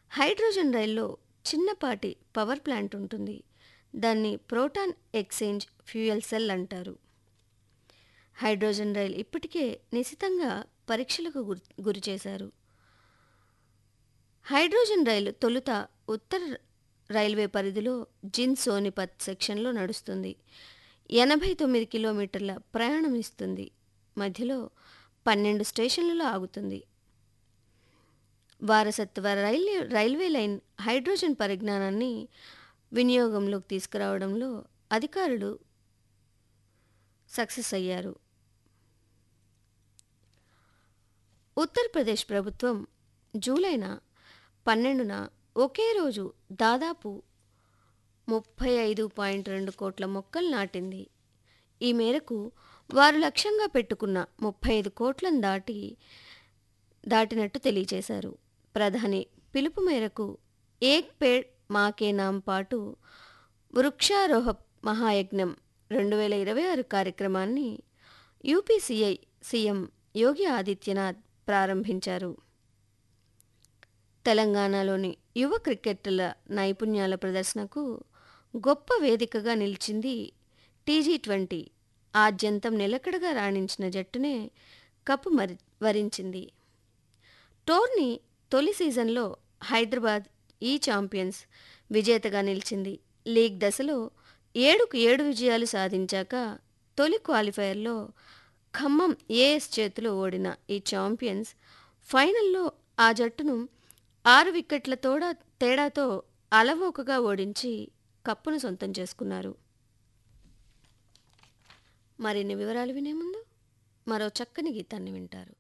hydrogen రైల్లో చిన్నపాటి power plant ఉంటుంది దాన్ని ప్రోటాన్ ఎక్స్చేంజ్ ఫ్యూయల్ సెల్ అంటారు హైడ్రోజన్ రైల్ ఇప్పటికే నిశితంగా పరీక్షలకు గురి గురి చేశారు హైడ్రోజన్ రైలు తొలుత ఉత్తర రైల్వే పరిధిలో జిన్ సోనిపత్ సెక్షన్లో నడుస్తుంది ఎనభై తొమ్మిది కిలోమీటర్ల ప్రయాణం ఇస్తుంది మధ్యలో పన్నెండు స్టేషన్లలో ఆగుతుంది వారసత్వ రైల్వే రైల్వే లైన్ హైడ్రోజన్ పరిజ్ఞానాన్ని వినియోగంలోకి తీసుకురావడంలో అధికారులు సక్సెస్ అయ్యారు ఉత్తరప్రదేశ్ ప్రభుత్వం జూలైన పన్నెండున ఒకే రోజు దాదాపు ముప్పై ఐదు పాయింట్ రెండు కోట్ల మొక్కలు నాటింది ఈ మేరకు వారు లక్ష్యంగా పెట్టుకున్న ముప్పై ఐదు కోట్లను దాటి దాటినట్టు తెలియజేశారు ప్రధాని పిలుపు మేరకు ఏక్ పేడ్ మాకే నామ్ పాటు వృక్షారోహ మహాయజ్ఞం రెండు వేల ఇరవై ఆరు కార్యక్రమాన్ని యూపీసీఐ సీఎం యోగి ఆదిత్యనాథ్ ప్రారంభించారు తెలంగాణలోని యువ క్రికెటర్ల నైపుణ్యాల ప్రదర్శనకు గొప్ప వేదికగా నిలిచింది టీజీ ట్వంటీ ఆద్యంతం నిలకడగా రాణించిన జట్టునే కప్పు మరి వరించింది టోర్నీ తొలి సీజన్లో హైదరాబాద్ ఈ ఛాంపియన్స్ విజేతగా నిలిచింది లీగ్ దశలో ఏడుకు ఏడు విజయాలు సాధించాక తొలి క్వాలిఫైయర్లో ఖమ్మం ఏఎస్ చేతిలో ఓడిన ఈ ఛాంపియన్స్ ఫైనల్లో ఆ జట్టును ఆరు వికెట్ల తోడ తేడాతో అలవోకగా ఓడించి కప్పును సొంతం చేసుకున్నారు మరిన్ని వివరాలు వినే ముందు మరో చక్కని గీతాన్ని వింటారు